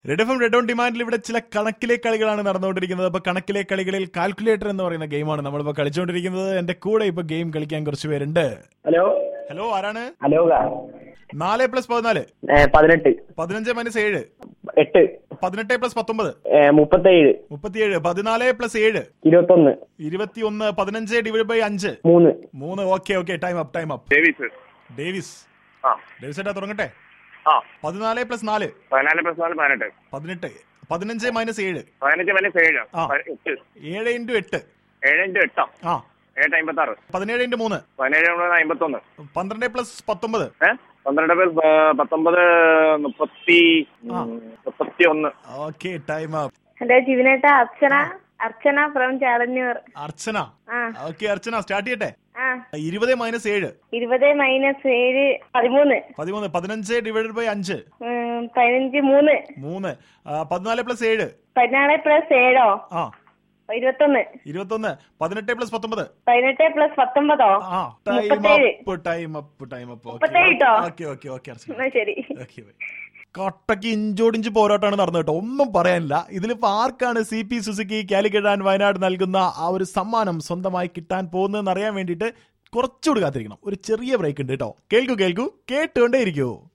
Red F M red on ഡിമാൻഡിൽ ഇവിടെ ചില കണക്കിലെ കളികളാണ് നടന്നുകൊണ്ടിരിക്കുന്നത് അപ്പൊ കണക്കിലെ കളികളിൽ കാൽക്കുലേറ്റർ എന്ന് പറയുന്ന ഗെയിമാണ് നമ്മളിപ്പോ കളിച്ചുകൊണ്ടിരിക്കുന്നത് എന്റെ കൂടെ ഇപ്പൊ ഗെയിം കളിക്കാൻ കുറച്ച് പേരുണ്ട് ഹലോ ഹലോ ആരാണ് അലോക നാല് പ്ലസ് പതിനാല് ഏ, പതിനെട്ട് പതിനഞ്ച് മൈനസ് ഏഴ് എട്ട് പതിനെട്ട് പ്ലസ് പത്തൊമ്പത് ഏ, മുപ്പത്തേഴ് മുപ്പത്തിയേഴ് പതിനാല് പ്ലസ് ഏഴ് ഇരുപത്തൊന്ന് ഇരുപത്തി ഒന്ന് പതിനഞ്ച് ഡിവൈഡ് ബൈ അഞ്ച് മൂന്ന് മൂന്ന് okay okay time up time up Davis Davis ആ ഡേവിസ് ഏട്ടാ തുടങ്ങട്ടെ ആ പതിനാല് പ്ലസ് നാല് പതിനാല് പ്ലസ് നാല് പതിനെട്ട് പതിനെട്ട് പതിനഞ്ച് മൈനസ് ഏഴ് പതിനഞ്ച് മൈനസ് ഏഴ് ആ. പ- എട്ട് ഏഴ് ഇൻറ്റു എട്ട് ഏഴ് ഇൻറ്റു എട്ടാ ആ ഏഴ് അമ്പത്തി ആറ് പതിനേഴ് ഇൻറ്റു മൂന്ന് പതിനേഴ് മൂന്ന് അമ്പത്തൊന്ന് പന്ത്രണ്ട് പ്ലസ് പത്തൊമ്പത് ഏ പന്ത്രണ്ട് പ്ലസ് ആ, പത്തൊമ്പത് മുപ്പത്തി ആ. ഉം, മുപ്പത്തി ഒന്ന് ഓക്കെ ടൈം അപ്പ് ഹലോ ജീവനേട്ട അർച്ചന അർച്ചന ഫ്രം ചാടന്നൂർ അർച്ചന ആ ഓക്കെ അർച്ചന സ്റ്റാർട്ട് ചെയ്യട്ടെ ആ ഇരുപത് മൈനസ് ഏഴ് ഇരുപത് മൈനസ് ഏഴ് പതിമൂന്ന് പതിമൂന്ന് പതിനഞ്ച് ഡിവൈഡഡ് ബൈ അഞ്ച് ഉം, പതിനഞ്ച് മൂന്ന് മൂന്ന് ആ, പതിനാല് പ്ലസ് ഏഴ് പതിനാല് പ്ലസ് ഏഴോ ആ ഇരുപത്തൊന്ന് ഇരുപത്തൊന്ന് പതിനെട്ട് പ്ലസ് പത്തൊമ്പത് പതിനെട്ട് പ്ലസ് പത്തൊമ്പതോ ആ ടൈം മുപ്പത്തേഴ് up time up time up മുപ്പത്തേഴ് ട്ടോ. ഓക്കെ ഓക്കെ ഓക്കെ അർച്ചന എന്നാ ശരി ഓക്കെ കട്ടക്ക് ഇഞ്ചോടിഞ്ച് പോരാട്ടമാണ് നടന്നത് കേട്ടോ ഒന്നും പറയാനില്ല ഇതിലിപ്പോ ആർക്കാണ് C P Suzuki Calicut and Wayanad നൽകുന്ന ആ ഒരു സമ്മാനം സ്വന്തമായി കിട്ടാൻ പോകുന്നതെന്ന് അറിയാൻ വേണ്ടിയിട്ട് കുറച്ചുകൂടി കാത്തിരിക്കണം ഒരു ചെറിയ ബ്രേക്ക് ഉണ്ട് കേട്ടോ കേൾക്കൂ കേൾക്കൂ കേട്ടുകൊണ്ടേ ഇരിക്കൂ